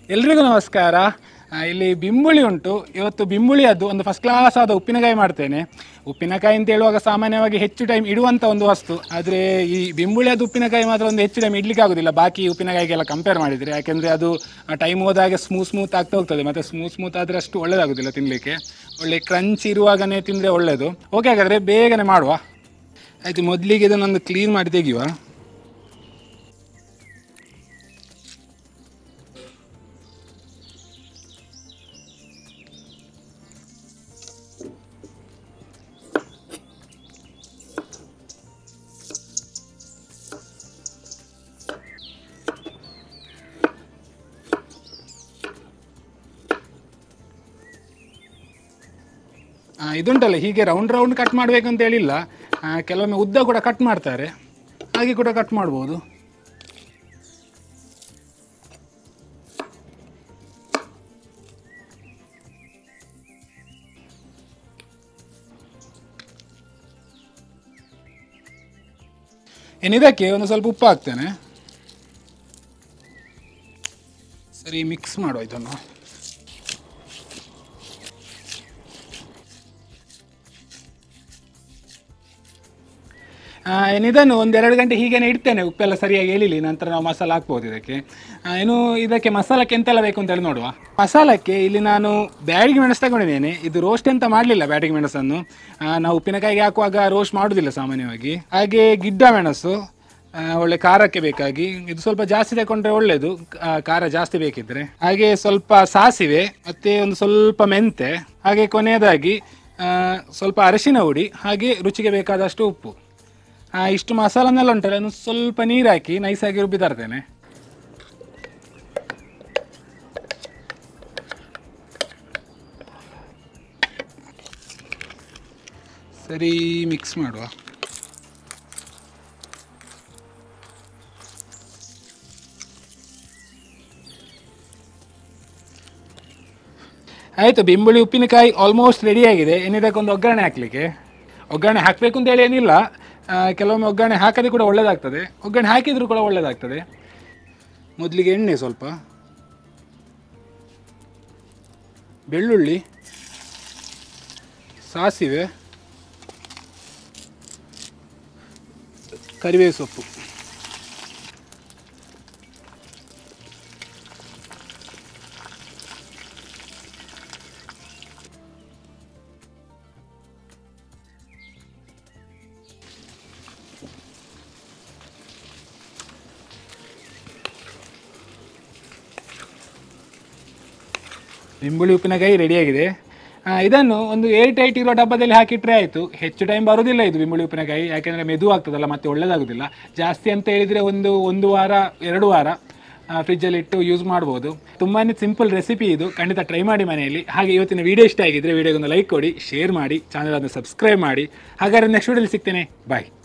ಎಲ್ರಿಗೂ ನಮಸ್ಕಾರ ಆ, ಇಲ್ಲಿ ಬಿಂಬುಳಿ ಉಂಟು ಇವತ್ತು ಬಿಂಬುಳಿಯದ್ದು ಒಂದು ಫಸ್ಟ್ ಕ್ಲಾಸ್ ಆದ ಉಪ್ಪಿನಕಾಯಿ ಮಾಡ್ತೇನೆ ಉಪ್ಪಿನಕಾಯಿ ಅಂತ ಹೇಳುವಾಗ ಸಾಮಾನ್ಯವಾಗಿ ಹೆಚ್ಚು ಟೈಮ್ ಇಡುವಂಥ ಒಂದು ವಸ್ತು ಆದರೆ ಈ ಬಿಂಬುಳಿಯದ್ದು ಉಪ್ಪಿನಕಾಯಿ ಮಾತ್ರ ಒಂದು ಹೆಚ್ಚು ಟೈಮ್ ಇಡ್ಲಿಕ್ಕೆ ಆಗೋದಿಲ್ಲ ಬಾಕಿ ಉಪ್ಪಿನಕಾಯಿಗೆಲ್ಲ ಕಂಪೇರ್ ಮಾಡಿದರೆ ಯಾಕೆಂದರೆ ಅದು ಟೈಮ್ ಹೋದಾಗೆ ಸ್ಮೂತ್ ಸ್ಮೂತ್ ಆಗ್ತಾ ಹೋಗ್ತದೆ ಮತ್ತು ಸ್ಮೂತ್ ಸ್ಮೂತ್ ಆದರೆ ಅಷ್ಟು ಒಳ್ಳೆಯದಾಗೋದಿಲ್ಲ ತಿನ್ನಲಿಕ್ಕೆ ಒಳ್ಳೆ ಕ್ರಂಚ್ ಇರುವಾಗನೇ ತಿಂದರೆ ಒಳ್ಳೆಯದು ಓಕೆ ಹಾಗಾದರೆ ಬೇಗನೆ ಮಾಡುವ ಆಯಿತು ಮೊದಲಿಗೆ ಇದನ್ನೊಂದು ಕ್ಲೀನ್ ಮಾಡಿ ತೆಗಿಯುವ ಆ, ಇದುಂಟಲ್ಲ ಹೀಗೆ ರೌಂಡ್ ರೌಂಡ್ ಕಟ್ ಮಾಡಬೇಕು ಅಂತ ಹೇಳಿಲ್ಲ ಆ, ಕೆಲವೊಮ್ಮೆ ಉದ್ದ ಕೂಡ ಕಟ್ ಮಾಡ್ತಾರೆ ಹಾಗೆ ಕೂಡ ಕಟ್ ಮಾಡ್ಬೋದು ಏನಿದಕ್ಕೆ ಒಂದು ಸ್ವಲ್ಪ ಉಪ್ಪು ಹಾಕ್ತೇನೆ ಸರಿ ಮಿಕ್ಸ್ ಮಾಡುವ ಇದನ್ನು ಆ, ಏನು ಇದನ್ನು ಒಂದೆರಡು ಗಂಟೆ ಹೀಗೇನೆ ಇಡ್ತೇನೆ ಉಪ್ಪೆಲ್ಲ ಸರಿಯಾಗಿ ಹೇಳಿಲಿ ನಂತರ ನಾವು ಮಸಾಲ ಹಾಕ್ಬೋದು ಇದಕ್ಕೆ ಆ, ಇನ್ನು ಇದಕ್ಕೆ ಮಸಾಲಕ್ಕೆ ಎಂತೆಲ್ಲ ಬೇಕು ಅಂತ ಹೇಳಿ ನೋಡುವ ಮಸಾಲಕ್ಕೆ ಇಲ್ಲಿ ನಾನು ಬ್ಯಾಡಿಗೆ ಮೆಣಸು ತಗೊಂಡಿದ್ದೇನೆ ಇದು ರೋಸ್ಟ್ ಅಂತ ಮಾಡಲಿಲ್ಲ ಬ್ಯಾಡಿಗೆ ಮೆಣಸನ್ನು ಆ, ನಾವು ಉಪ್ಪಿನಕಾಯಿಗೆ ಹಾಕುವಾಗ ರೋಸ್ಟ್ ಮಾಡೋದಿಲ್ಲ ಸಾಮಾನ್ಯವಾಗಿ ಹಾಗೆ ಗಿಡ್ಡ ಮೆಣಸು ಆ, ಒಳ್ಳೆ ಖಾರಕ್ಕೆ ಬೇಕಾಗಿ ಇದು ಸ್ವಲ್ಪ ಜಾಸ್ತಿ ತಗೊಂಡ್ರೆ ಒಳ್ಳೆಯದು ಆ, ಖಾರ ಜಾಸ್ತಿ ಬೇಕಿದ್ರೆ ಹಾಗೆ ಸ್ವಲ್ಪ ಸಾಸಿವೆ ಮತ್ತೆ ಒಂದು ಸ್ವಲ್ಪ ಮೆಂತೆ ಹಾಗೆ ಕೊನೆಯದಾಗಿ ಆ, ಸ್ವಲ್ಪ ಅರಿಶಿನ ಹುಡಿ ಹಾಗೆ ರುಚಿಗೆ ಬೇಕಾದಷ್ಟು ಉಪ್ಪು ಆ, ಇಷ್ಟು ಮಸಾಲನೆಲ್ಲ ಉಂಟಲ್ಲ ಇನ್ನು ಸ್ವಲ್ಪ ನೀರು ಹಾಕಿ ನೈಸಾಗಿ ರುಬ್ಬಿ ತರ್ತೇನೆ ಸರಿ ಮಿಕ್ಸ್ ಮಾಡುವ ಆಯಿತು ಬಿಂಬುಳಿ ಉಪ್ಪಿನಕಾಯಿ ಆಲ್ಮೋಸ್ಟ್ ರೆಡಿ ಆಗಿದೆ ಇನ್ನಿದಕ್ಕೊಂದು ಒಗ್ಗರಣೆ ಹಾಕಲಿಕ್ಕೆ ಒಗ್ಗರಣೆ ಹಾಕಬೇಕು ಅಂತ ಹೇಳಿ ಏನಿಲ್ಲ ಆ, ಕೆಲವೊಮ್ಮೆ ಒಗ್ಗರಣೆ ಹಾಕದೆ ಕೂಡ ಒಳ್ಳೆಯದಾಗ್ತದೆ ಒಗ್ಗರಣೆ ಹಾಕಿದರೂ ಕೂಡ ಒಳ್ಳೆಯದಾಗ್ತದೆ ಮೊದಲಿಗೆ ಎಣ್ಣೆ ಸ್ವಲ್ಪ ಬೆಳ್ಳುಳ್ಳಿ ಸಾಸಿವೆ ಕರಿಬೇವು ಸೊಪ್ಪು ನಿಂಬುಳಿ ಉಪ್ಪಿನಕಾಯಿ ರೆಡಿಯಾಗಿದೆ ಆ, ಇದನ್ನು ಒಂದು ಏರ್ ಟೈಟ್ ಇರೋ ಡಬ್ಬದಲ್ಲಿ ಹಾಕಿಟ್ರೆ ಆಯಿತು ಹೆಚ್ಚು ಟೈಮ್ ಬರೋದಿಲ್ಲ ಇದು ಬಿಂಬುಳಿ ಉಪ್ಪಿನಕಾಯಿ ಯಾಕೆಂದರೆ ಮೆದು ಆಗ್ತದಲ್ಲ ಮತ್ತೆ ಒಳ್ಳೆಯದಾಗೋದಿಲ್ಲ ಜಾಸ್ತಿ ಅಂತ ಹೇಳಿದರೆ ಒಂದು ಒಂದು ವಾರ ಎರಡು ವಾರ ಫ್ರಿಜ್ಜಲ್ಲಿ ಇಟ್ಟು ಯೂಸ್ ಮಾಡ್ಬೋದು ತುಂಬಾ ಸಿಂಪಲ್ ರೆಸಿಪಿ ಇದು ಖಂಡಿತ ಟ್ರೈ ಮಾಡಿ ಮನೆಯಲ್ಲಿ ಹಾಗೆ ಇವತ್ತಿನ ವಿಡಿಯೋ ಇಷ್ಟ ಆಗಿದ್ದರೆ ವಿಡಿಯೋಗೊಂದು ಲೈಕ್ ಕೊಡಿ ಶೇರ್ ಮಾಡಿ ಚಾನಲ್ ಅನ್ನು ಸಬ್ಸ್ಕ್ರೈಬ್ ಮಾಡಿ ಹಾಗಾದ್ರೆ ನೆಕ್ಸ್ಟ್ ವಿಡಿಯೋಲಿ ಸಿಗ್ತೇನೆ ಬಾಯ್